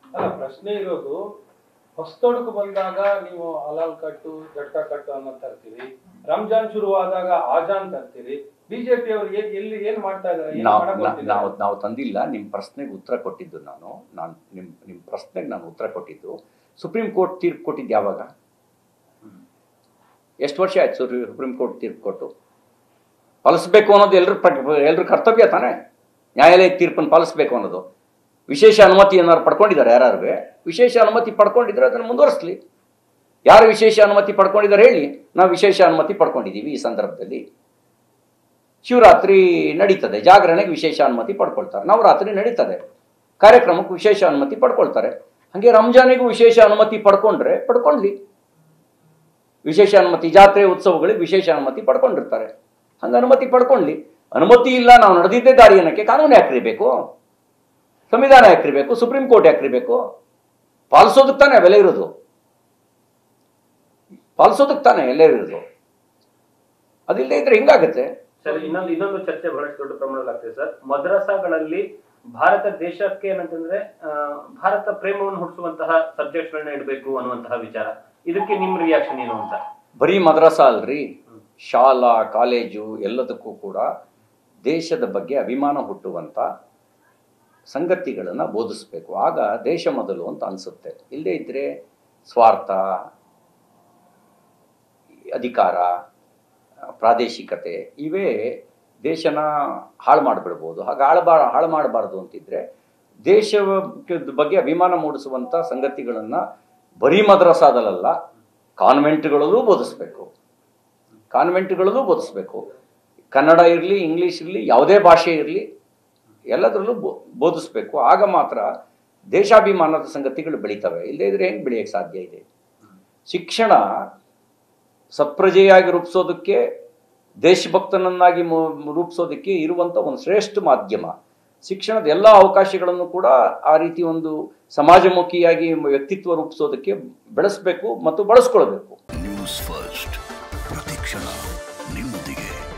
ಅಲ್ಲ ಪ್ರಶ್ನೆ ಇರೋದು ಹೊಸ್ತೊಡಕು ಬಂದಾಗ ನೀವು ಹಲಾಲ್ ಕಟ್ಟು ಜಟ್ಕ ಕಟ್ಟು ಅನ್ನೋ ತರ್ತೀರಿ ರಂಜಾನ್ ಶುರುವಾದಾಗ ಆಜಾನ್ ತರ್ತೀರಿ ಬಿಜೆಪಿ ಅವರು ಏನ್ ಎಲ್ಲಿ ಏನ್ ಮಾಡ್ತಾ ಇದಾರೆ ಏನ್ ನಾವು ಮಾಡಕ್ ನಾ- ಹೊರ್ಟಿದ್ದಾರೆ? ನಾವು ನಾವು ತಂದಿಲ್ಲ ನಿಮ್ಮ ಪ್ರಶ್ನೆಗೆ ಉತ್ತರ ಕೊಟ್ಟಿದ್ದು ನಾನು ನಾನು ನಿಮ್ಮ ನಿಮ್ಮ ಪ್ರಶ್ನೆಗೆ ನಾನು ಉತ್ತರ ಕೊಟ್ಟಿದ್ದು ಸುಪ್ರೀಂ ಕೋರ್ಟ್ ತೀರ್ಪು ಕೊಟ್ಟಿದ್ದು ಯಾವಾಗ ಎಷ್ಟು ವರ್ಷ ಆಯ್ತು ಸುಪ್ರೀಂ ಸುಪ್ರೀಂ ಕೋರ್ಟ್ ತೀರ್ಪು ಕೊಟ್ಟು ಪಾಲಿಸ್ಬೇಕು ಅನ್ನೋದು ಎಲ್ಲರ ಎಲ್ಲರ ಕರ್ತವ್ಯ ತಾನೇ ನ್ಯಾಯಾಲಯ ತೀರ್ಪನ್ನು ಪಾಲಿಸ್ಬೇಕು ಅನ್ನೋದು ವಿಶೇಷ ಅನುಮತಿ ಏನಾದ್ರು ಪಡ್ಕೊಂಡಿದ್ದಾರೆ ಯಾರು ವಿಶೇಷ ಅನುಮತಿ ಪಡ್ಕೊಂಡಿದ್ರೆ ಅದನ್ನು ಮುಂದುವರಿಸ್ಲಿ ಯಾರು ವಿಶೇಷ ಅನುಮತಿ ಪಡ್ಕೊಂಡಿದ್ದಾರೆ ಹೇಳಿ ನಾವು ವಿಶೇಷ ಅನುಮತಿ ಪಡ್ಕೊಂಡಿದ್ದೀವಿ ಈ ಸಂದರ್ಭದಲ್ಲಿ ಶಿವರಾತ್ರಿ ನಡೀತದೆ ಜಾಗರಣೆಗೆ ವಿಶೇಷ ಅನುಮತಿ ಪಡ್ಕೊಳ್ತಾರೆ ನವರಾತ್ರಿ ನಡೀತದೆ ಕಾರ್ಯಕ್ರಮಕ್ಕೆ ವಿಶೇಷ ಅನುಮತಿ ಪಡ್ಕೊಳ್ತಾರೆ ಹಾಗೆ ರಂಜಾನಿಗೂ ವಿಶೇಷ ಅನುಮತಿ ಪಡ್ಕೊಂಡ್ರೆ ಪಡ್ಕೊಳ್ಳಿ ವಿಶೇಷ ಅನುಮತಿ ಜಾತ್ರೆ ಉತ್ಸವಗಳಿಗೆ ವಿಶೇಷ ಅನುಮತಿ ಪಡ್ಕೊಂಡಿರ್ತಾರೆ ಹಂಗೆ ಅನುಮತಿ ಪಡ್ಕೊಳ್ಳಿ ಅನುಮತಿ ಇಲ್ಲ ನಾವು ನಡೆದಿದ್ದೇ ದಾರಿ ಏನಕ್ಕೆ ಕಾನೂನು ಯಾಕ್ರಿಬೇಕು ಸಂವಿಧಾನ ಯಾಕ್ರಿಬೇಕು ಸುಪ್ರೀಂ ಕೋರ್ಟ್ ಯಾಕ್ರಿಬೇಕು ಪಾಲಿಸೋದಕ್ಕೆ ತಾನೇ ಬೆಲೆ ಇರೋದು ಪಾಲಿಸೋದಕ್ಕೆ ತಾನೇ ಎಲ್ಲ ಇರೋದು ಅದಿಲ್ಲದೆ ಇದ್ರೆ ಹಿಂಗಾಗತ್ತೆ ಸರ್ ಇನ್ನೊಂದು ಇನ್ನೊಂದು ಚರ್ಚೆ ಬಹಳಷ್ಟು ದೊಡ್ಡ ಪ್ರಮಾಣದಲ್ಲಿ ಆಗ್ತದೆ ಸರ್ ಮದ್ರಸಾಗಳಲ್ಲಿ ಭಾರತ ದೇಶಕ್ಕೆ ಏನಂತಂದ್ರೆ ಆ, ಭಾರತ ಪ್ರೇಮವನ್ನು ಹುಟ್ಟಿಸುವಂತಹ ಸಬ್ಜೆಕ್ಟ್ಸ್ ಗಳನ್ನ ಇಡಬೇಕು ಅನ್ನುವಂತಹ ವಿಚಾರ ಇದಕ್ಕೆ ನಿಮ್ ರಿಯಾಕ್ಷನ್ ಏನು ಅಂತ ಬರೀ ಮದ್ರಸಾ ಅಲ್ರಿ ಶಾಲಾ ಕಾಲೇಜು ಎಲ್ಲದಕ್ಕೂ ಕೂಡ ದೇಶದ ಬಗ್ಗೆ ಅಭಿಮಾನ ಹುಟ್ಟುವಂಥ ಸಂಗತಿಗಳನ್ನು ಬೋಧಿಸ್ಬೇಕು ಆಗ ದೇಶ ಮೊದಲು ಅಂತ ಅನಿಸುತ್ತೆ ಇಲ್ಲದೇ ಇದ್ದರೆ ಸ್ವಾರ್ಥ ಅಧಿಕಾರ ಪ್ರಾದೇಶಿಕತೆ ಇವೇ ದೇಶನ ಹಾಳು ಮಾಡಿಬಿಡ್ಬೋದು ಹಾಗೆ ಹಾಳ್ಬಾ ಹಾಳು ಮಾಡಬಾರ್ದು ಅಂತಿದ್ರೆ ದೇಶದ ಬಗ್ಗೆ ಅಭಿಮಾನ ಮೂಡಿಸುವಂಥ ಸಂಗತಿಗಳನ್ನು ಬರೀ ಮದ್ರಸಾದಲ್ಲ ಕಾನ್ವೆಂಟ್ಗಳಲ್ಲೂ ಬೋಧಿಸ್ಬೇಕು ಕಾನ್ವೆಂಟ್ಗಳಲ್ಲೂ ಬೋಧಿಸ್ಬೇಕು ಕನ್ನಡ ಇರಲಿ ಇಂಗ್ಲೀಷ್ ಇರಲಿ ಯಾವುದೇ ಭಾಷೆ ಇರಲಿ ಎಲ್ಲದರಲ್ಲೂ ಬೋ ಬೋಧಿಸ್ಬೇಕು ಆಗ ಮಾತ್ರ ದೇಶಾಭಿಮಾನದ ಸಂಗತಿಗಳು ಬೆಳೀತವೆ ಇಲ್ಲದೇ ಇದ್ರೆ ಹೆಂಗೆ ಬೆಳೆಯೋಕ್ಕೆ ಸಾಧ್ಯ ಇದೆ ಶಿಕ್ಷಣ ಸತ್ಪ್ರಜೆಯಾಗಿ ರೂಪಿಸೋದಕ್ಕೆ ದೇಶಭಕ್ತನನ್ನಾಗಿ ಮು- ರೂಪಿಸೋದಕ್ಕೆ ಇರುವಂಥ ಒಂದು ಶ್ರೇಷ್ಠ ಮಾಧ್ಯಮ ಶಿಕ್ಷಣದ ಎಲ್ಲ ಅವಕಾಶಗಳನ್ನು ಕೂಡ ಆ ರೀತಿ ಒಂದು ಸಮಾಜಮುಖಿಯಾಗಿ ವ್ಯಕ್ತಿತ್ವ ರೂಪಿಸೋದಕ್ಕೆ ಬೆಳೆಸಬೇಕು ಮತ್ತು ಬಳಸ್ಕೊಳ್ಬೇಕು ನ್ಯೂಸ್ ಫಸ್ಟ್ ಪ್ರತಿಕ್ಷಣ ನಿಮ್ಮೊಂದಿಗೆ